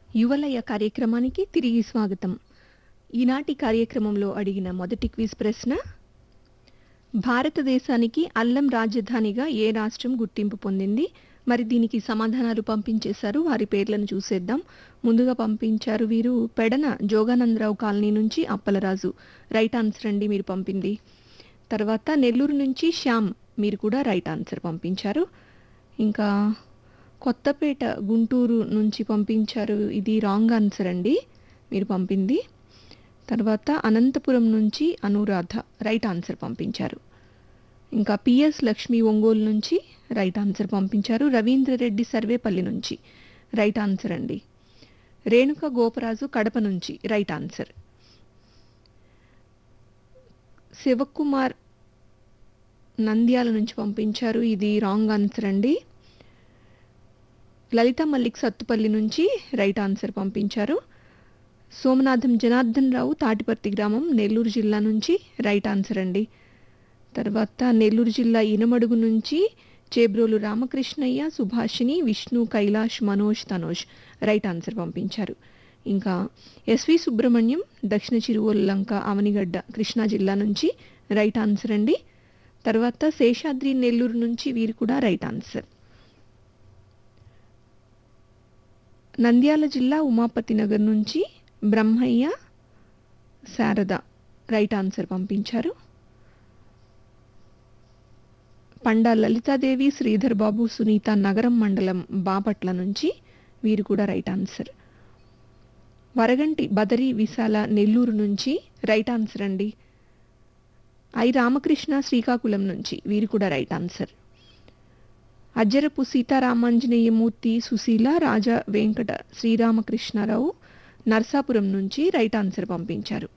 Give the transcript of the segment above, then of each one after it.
యువలయ కార్యక్రమానికి తిరిగి స్వాగతం ఈనాటి కార్యక్రమంలో అడిగిన మొదటి క్విజ్ ప్రశ్న భారతదేశానికి అల్లం రాజధానిగా ఏ రాష్ట్రం గుర్తింపు పొందింది మరి దీనికి సమాధానాలు పంపించేశారు వారి పేర్లను చూసేద్దాం ముందుగా పంపించారు వీరు పెడన జోగానందరావు కాలనీ నుంచి అప్పలరాజు రైట్ ఆన్సర్ అండి మీరు పంపింది తర్వాత నెల్లూరు నుంచి శ్యామ్ మీరు కూడా రైట్ ఆన్సర్ పంపించారు ఇంకా కొత్తపేట గుంటూరు నుంచి పంపించారు ఇది రాంగ్ ఆన్సర్ అండి మీరు పంపింది తర్వాత అనంతపురం నుంచి అనురాధ రైట్ ఆన్సర్ పంపించారు ఇంకా పిఎస్ లక్ష్మి ఒంగోలు నుంచి రైట్ ఆన్సర్ పంపించారు రవీంద్రరెడ్డి సర్వేపల్లి నుంచి రైట్ ఆన్సర్ అండి రేణుక గోపరాజు కడప నుంచి రైట్ ఆన్సర్ శివకుమార్ నంద్యాల నుంచి పంపించారు ఇది రాంగ్ ఆన్సర్ అండి లలిత మల్లిక్ సత్తుపల్లి నుంచి రైట్ ఆన్సర్ పంపించారు సోమనాథం జనార్దన్ రావు తాటిపర్తి గ్రామం నెల్లూరు జిల్లా నుంచి రైట్ ఆన్సర్ అండి తర్వాత నెల్లూరు జిల్లా ఇనమడుగు నుంచి చేబ్రోలు రామకృష్ణయ్య సుభాషిణి విష్ణు కైలాష్ మనోజ్ తనోజ్ రైట్ ఆన్సర్ పంపించారు ఇంకా ఎస్వి సుబ్రహ్మణ్యం దక్షిణ చిరువల్లంక అవనిగడ్డ కృష్ణా జిల్లా నుంచి రైట్ ఆన్సర్ అండి తర్వాత శేషాద్రి నెల్లూరు నుంచి వీరు కూడా రైట్ ఆన్సర్ నంద్యాల జిల్లా ఉమాపతి నగర్ నుంచి బ్రహ్మయ్య శారద రైట్ ఆన్సర్ పంపించారు పండా లలితాదేవి శ్రీధర్ బాబు సునీత నగరం మండలం బాపట్ల నుంచి వీరు కూడా రైట్ ఆన్సర్ వరగంటి బదరి విశాల నెల్లూరు నుంచి రైట్ ఆన్సర్ అండి ఐ రామకృష్ణ శ్రీకాకుళం నుంచి వీరు కూడా రైట్ ఆన్సర్ అజ్జరపు సీతారామాంజనేయమూర్తి సుశీల రాజా వెంకట శ్రీరామకృష్ణారావు నర్సాపురం నుంచి రైట్ ఆన్సర్ పంపించారు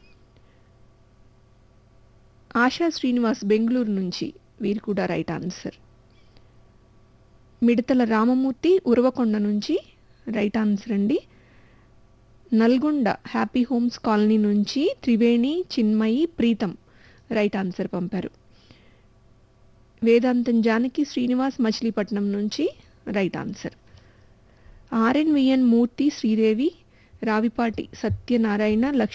ఆశా శ్రీనివాస్ బెంగళూరు నుంచి వీరు కూడా రైట్ ఆన్సర్ మిడతల రామమూర్తి ఉరవకొండ నుంచి రైట్ ఆన్సర్ అండి నల్గొండ హ్యాపీ హోమ్స్ కాలనీ నుంచి త్రివేణి చిన్మయి ప్రీతం రైట్ ఆన్సర్ పంపారు వేదాంతం జానకి శ్రీనివాస్ మచిలీపట్నం నుంచి right answer RNVN Murthy Sridevi Ravipati Satyanarayana Lakshmi